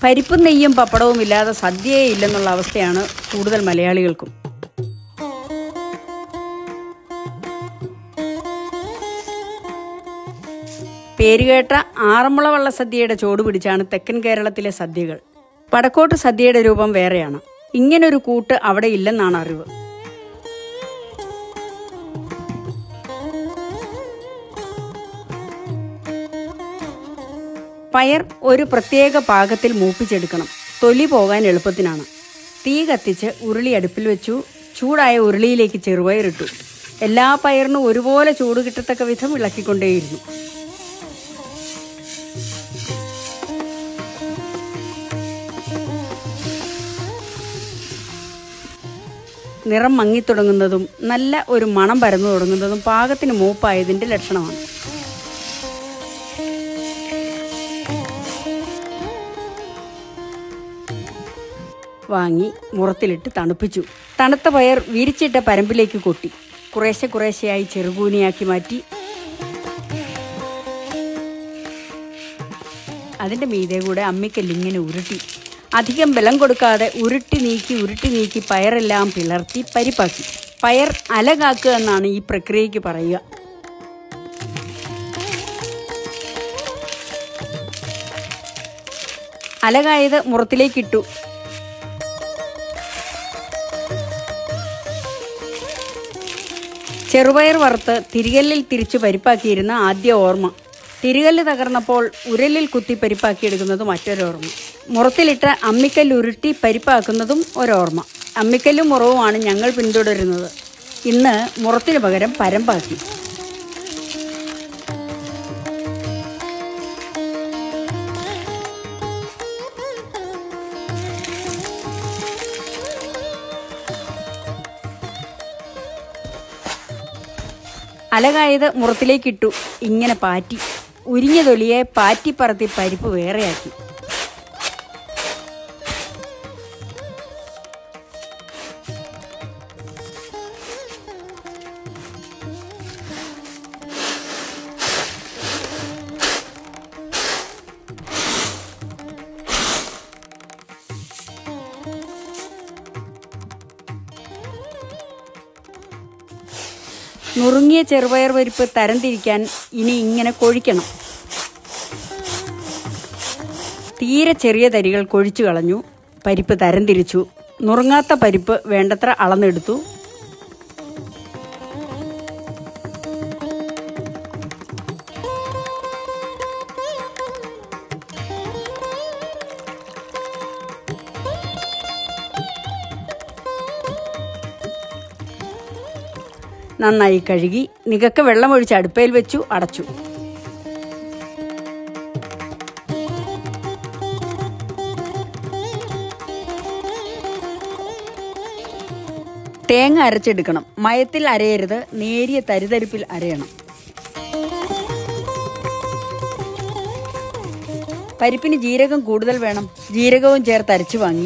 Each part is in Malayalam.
പരിപ്പും നെയ്യും പപ്പടവും ഇല്ലാതെ സദ്യയേ ഇല്ലെന്നുള്ള അവസ്ഥയാണ് കൂടുതൽ മലയാളികൾക്കും പേരുകേട്ട ആറന്മുള വള്ള സദ്യയുടെ ചോട് പിടിച്ചാണ് തെക്കൻ കേരളത്തിലെ സദ്യകൾ വടക്കോട്ട് സദ്യയുടെ രൂപം വേറെയാണ് ഇങ്ങനൊരു കൂട്ട് അവിടെ ഇല്ലെന്നാണ് അറിവ് പയർ ഒരു പ്രത്യേക പാകത്തിൽ മൂപ്പിച്ചെടുക്കണം തൊലി പോകാൻ എളുപ്പത്തിനാണ് തീ കത്തിച്ച് ഉരുളി അടുപ്പിൽ വെച്ചു ചൂടായ ഉരുളിയിലേക്ക് ചെറുപയറിട്ടു എല്ലാ പയറിനും ഒരുപോലെ ചൂട് കിട്ടത്തക്ക വിധം ഇളക്കിക്കൊണ്ടേയിരുന്നു നിറം മങ്ങിത്തുടങ്ങുന്നതും നല്ല ഒരു മണം പരന്നു തുടങ്ങുന്നതും പാകത്തിന് മൂപ്പായതിന്റെ ലക്ഷണമാണ് വാങ്ങി മുറത്തിലിട്ട് തണുപ്പിച്ചു തണുത്ത പയർ വിരിച്ചിട്ട പരമ്പിലേക്ക് കൊട്ടി കുറേശ്ശെ കുറേശ്ശെയായി ചെറുകൂനിയാക്കി മാറ്റി അതിൻ്റെ മീതെ കൂടെ അമ്മിക്കല്ലിങ്ങനെ ഉരുട്ടി അധികം ബലം കൊടുക്കാതെ ഉരുട്ടി നീക്കി ഉരുട്ടി നീക്കി പയറെല്ലാം പിളർത്തി പരിപ്പാക്കി പയർ അലകാക്കുക എന്നാണ് ഈ പ്രക്രിയയ്ക്ക് പറയുക അലകായത് മുറത്തിലേക്കിട്ടു ചെറുപയർ വറുത്ത് തിരികല്ലിൽ തിരിച്ചു പരിപ്പാക്കിയിരുന്ന ആദ്യ ഓർമ്മ തിരികല്ല് തകർന്നപ്പോൾ ഉരലിൽ കുത്തി പരിപ്പാക്കിയെടുക്കുന്നത് മറ്റൊരോർമ്മ മുറത്തിലിട്ട് അമ്മിക്കല്ല് ഉരുട്ടി പരിപ്പാക്കുന്നതും ഒരോർമ്മ അമ്മിക്കല്ലും മുറവുമാണ് ഞങ്ങൾ പിന്തുടരുന്നത് ഇന്ന് മുറത്തിനു പകരം പരമ്പാക്കി അലകായത് മുറത്തിലേക്കിട്ടു ഇങ്ങനെ പാറ്റി ഉരിഞ്ഞ തൊലിയെ പാറ്റിപ്പറത്തി പരിപ്പ് വേറെയാക്കി നുറുങ്ങിയ ചെറുപയർ പരിപ്പ് തരംതിരിക്കാൻ ഇനി ഇങ്ങനെ കൊഴിക്കണം തീരെ ചെറിയ തരികൾ കൊഴിച്ചു കളഞ്ഞു പരിപ്പ് തരംതിരിച്ചു നുറുങ്ങാത്ത പരിപ്പ് വേണ്ടത്ര അളന്നെടുത്തു നന്നായി കഴുകി നികക്ക് വെള്ളമൊഴിച്ച് അടുപ്പയിൽ വെച്ചു അടച്ചു തേങ്ങ അരച്ചെടുക്കണം മയത്തിൽ അരയരുത് നേരിയ തരിതരിപ്പിൽ അരയണം പരിപ്പിന് ജീരകം കൂടുതൽ വേണം ജീരകവും ചേർത്ത് അരച്ചു വാങ്ങി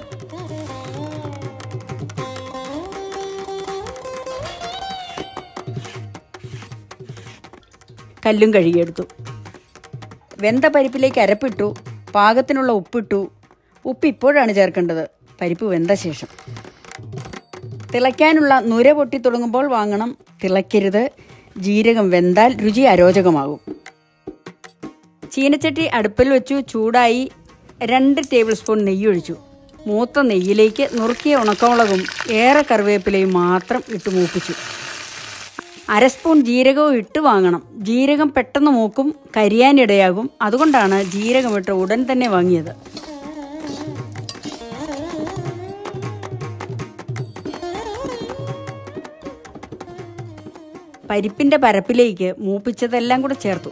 കല്ലും കഴുകിയെടുത്തു വെന്ത പരിപ്പിലേക്ക് അരപ്പിട്ടു പാകത്തിനുള്ള ഉപ്പിട്ടു ഉപ്പ് ഇപ്പോഴാണ് ചേർക്കേണ്ടത് പരിപ്പ് വെന്ത ശേഷം തിളയ്ക്കാനുള്ള നുര പൊട്ടി തുടങ്ങുമ്പോൾ വാങ്ങണം തിളയ്ക്കരുത് ജീരകം വെന്താൽ രുചി അരോചകമാകും ചീനച്ചട്ടി അടുപ്പിൽ വെച്ചു ചൂടായി രണ്ട് ടേബിൾ സ്പൂൺ നെയ്യൊഴിച്ചു മൂത്ത നെയ്യിലേക്ക് നുറുക്കിയ ഉണക്കമുളകും ഏറെ കറിവേപ്പിലയും മാത്രം ഇട്ട് മൂപ്പിച്ചു അര സ്പൂൺ ജീരകവും ഇട്ട് വാങ്ങണം ജീരകം പെട്ടെന്ന് മൂക്കും കരിയാനിടയാകും അതുകൊണ്ടാണ് ജീരകം ഇട്ട് ഉടൻ തന്നെ വാങ്ങിയത് പരിപ്പിന്റെ പരപ്പിലേക്ക് മൂപ്പിച്ചതെല്ലാം കൂടെ ചേർത്തു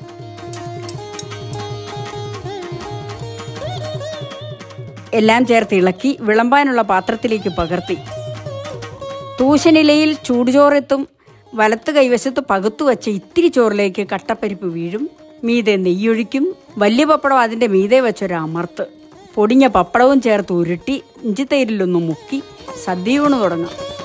എല്ലാം ചേർത്ത് ഇളക്കി വിളമ്പാനുള്ള പാത്രത്തിലേക്ക് പകർത്തി തൂശനിലയിൽ ചൂടുചോറെത്തും വലത്ത് കൈവശത്ത് പകുത്തു വച്ച ഇത്തിരി ചോറിലേക്ക് കട്ടപ്പരിപ്പ് വീഴും മീതെ നെയ്യൊഴിക്കും വലിയ പപ്പടം അതിന്റെ മീതെ വെച്ചൊരു അമർത്ത് പൊടിഞ്ഞ പപ്പടവും ചേർത്ത് ഉരുട്ടി ഇഞ്ചിത്തൈരിലൊന്ന് മുക്കി സദ്യയൂണ് തുടങ്ങാം